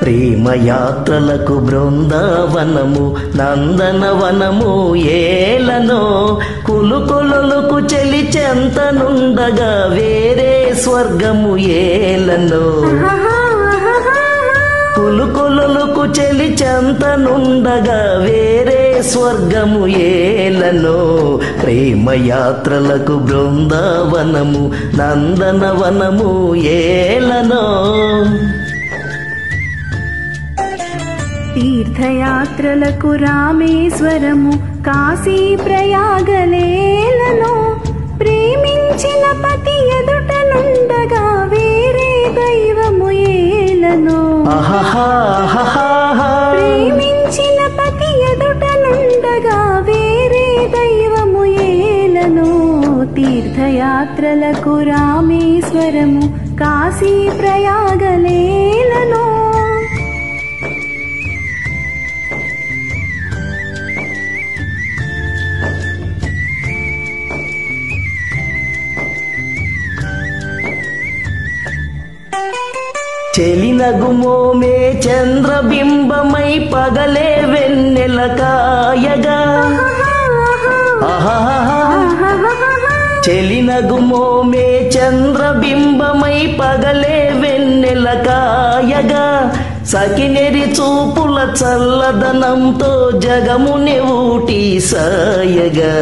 ప్రేమయాత్రలకు బృందావనము నందనవనము ఏలనో కులుకొలలకు చెలి చెంతనుండగా వేరే స్వర్గము ఏలనో కులుకొలలకు చెలి చెంతనుండగా వేరే స్వర్గము ఏలనో ప్రేమయాత్రలకు బృందావనము నందనవనము ఏలనో తీర్థయాత్రలకు రామేశ్వరము కాశీ ప్రయాగలేలను ప్రేమించిన పతి ఎదుట నుండగా వేరే దైవము ఏలను ఆహాహాహాహా. ప్రేమించిన పతి ఎదుట నుండగా వేరే దైవము ఏలను తీర్థయాత్రలకు రామేశ్వరము కాశీ ప్రయాగలేలను చెలినగుమోమే చంద్రబింబమై పగలే వెన్నెల కాయగా ఆహాహాహా. చెలినగుమోమే చంద్రబింబమై పగలే వెన్నెల కాయగా సకినెరి చూపుల చల్లదనంతో జగముని ఊటి సాయగా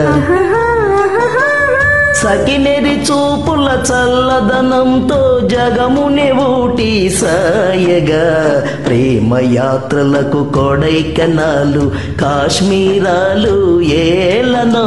సకినెరి చూపుల చల్లదనంతో జగముని ఊటి సాయగా ప్రేమయాత్రలకు కొడైకనాలు కాశ్మీరాలు ఏలనో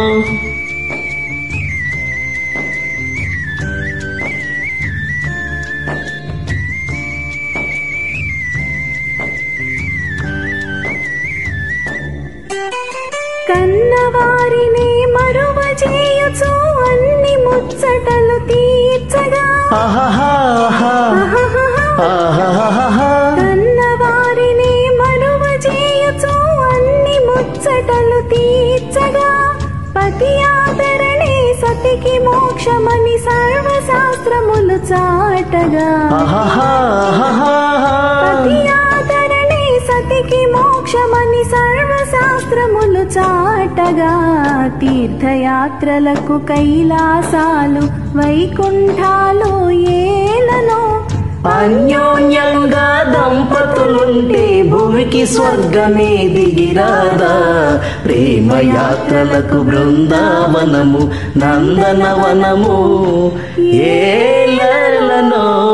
కన్నవారిని మరువ చేయుచు అన్ని ముచ్చటలు తీర్చగా ఆహాహాహా. ఆహాహాహా. కన్నవారిని మరువ చేయుచు అన్ని ముచ్చటలు తీర్చగా పతి ఆదరణే సతికి మోక్షమని సర్వశాస్త్రములు చాటగా ఆహాహాహాహా. పతి ఆదరణే సతికి మోక్షమని సర్వశాస్త్రములు చాటగా తీర్థయాత్రలకు కైలాసాలు వైకుంఠాలు ఏలనో అన్యోన్యంగా దంపతులుంటే భూమికి స్వర్గమే దిగిరాదా ప్రేమయాత్రలకు బృందావనము నందనవనము ఏలనో